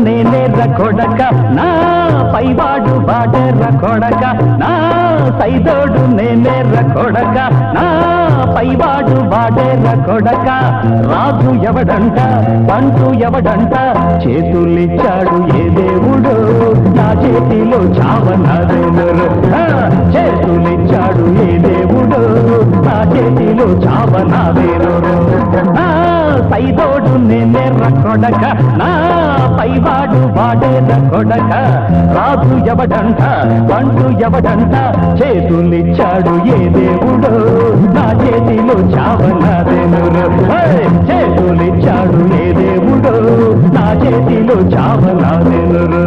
నేనేర కొడక నా పైవాడు వాడెర్ర కొడక నా సైదోడు నేనేర కొడక నా పైవాడు వాడెర్ర కొడక రాజు ఎవడంట పంటు ఎవడంట చేతులిచ్చాడు ఏ దేవుడు నా చేతిలో చావనదెవరు ఆ, చేతులిచ్చాడు ఏ దేవుడు నా చేతిలో చావనదెవరు నా సైదోడు నేనేర్ర కొడక నా పైవాడు వాడేర కొడక రాజు ఎవడంట పండు ఎవడంట చేతులిచ్చాడు ఏ దేవుడు నా చేతిలో చావనదెనురు చేతులిచ్చాడు ఏ దేవుడు నా చేతిలో చావనదెనురు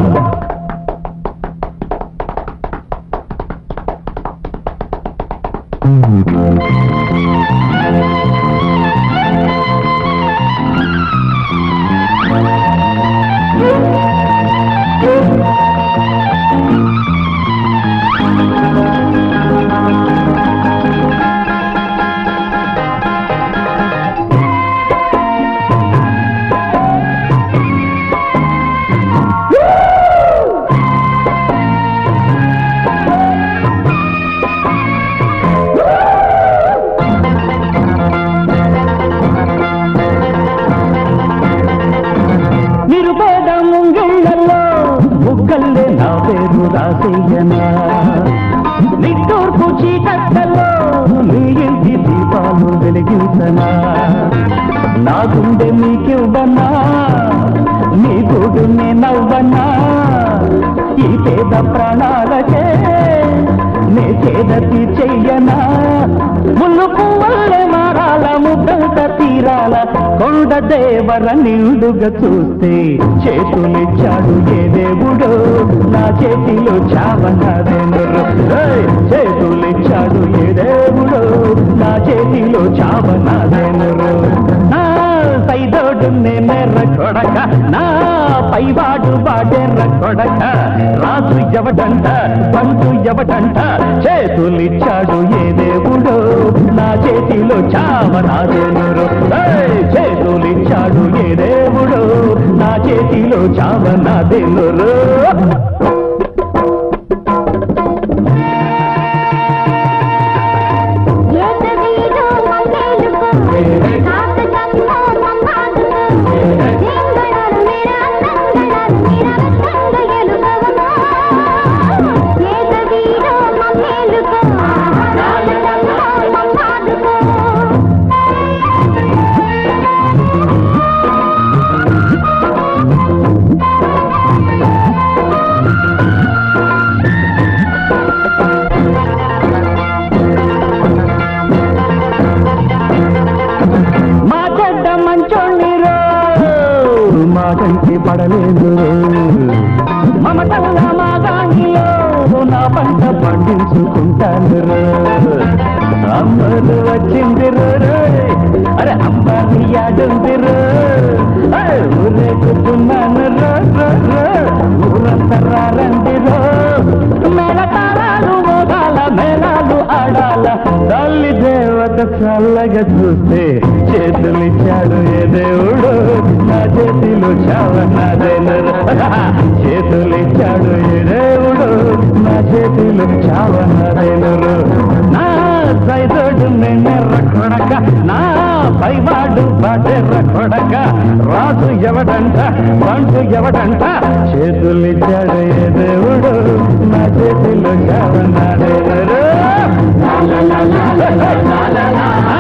నిరుపేద ముంగిళ్ళల్లో ముగ్గల్లే నా పేరు రాసేయనా నిట్టూర్పు చీకట్టల్లో నీ ఇంటి దీపాలు వెలిగించనా నా గుండె నీకివ్వనా నీ గూడు నవ్వనా ఈ పేద ప్రాణాలకే నే చేద తీర్చెయ్యనా ముళ్ళు పువ్వల్లే మారాల ముద్దంత తీరాల కొండ దేవర నిండుగా చూస్తే చేతులిచ్చాడు ఏ దేవుడు నా చేతిలో చావనదెనురు ఏయ్! చేతులిచ్చాడు ఏ దేవుడు నా చేతిలో చావనదెనురు నా సైదోడు నేనెర్ర కొడక నా పైవాడు వాడెర్ర కొడక రాజు ఎవడంట పండు ఎవడంట చేతులిచ్చాడు ఏ దేవుడు నా చేతిలో చావనాదెనురు ఏయ్! చేతులిచ్చాడు ఏ దేవుడు నా చేతిలో చావనాదెనురు ఏకవీడు మంగేలుకు కాకతంగో మమ్మాదుకు నింగళరు మీరా నంగళరు మీరా నంగయలుగవమా ఏకవీడు మంగేలుకు కాకతంగో మమ్మాదుకు మా చెడ్డ మంచోళ్ళిరో మా కంటి పడలేదు మమతల్లా మా గాంగిలో నా పంట పండించుకుంటాను అమ్మలు వచ్చిందిరు అరే అమ్మని యాడుందిరు ఊరేగుతున్నాను ఊరంతా రండిరో మేళ తాళాలు మోగాల మేళాలు ఆడాల తల్లి దేవత చల్లగా చూస్తే చేతులిచ్చాడు ఏ దేవుడు నా చేతిలో చావనాదేనరు చేతులిచ్చాడు ఏ దేవుడు నా చేతిలో చావనాదేనరు నా సైదోడు నెన్నెర్ర కొడక నా పైవాడు బాటెర్ర కొడక రాజు ఎవడంట పండు ఎవడంట చేతులిచ్చాడు ఏ దేవుడు నా చేతిలో చావనాదేనరు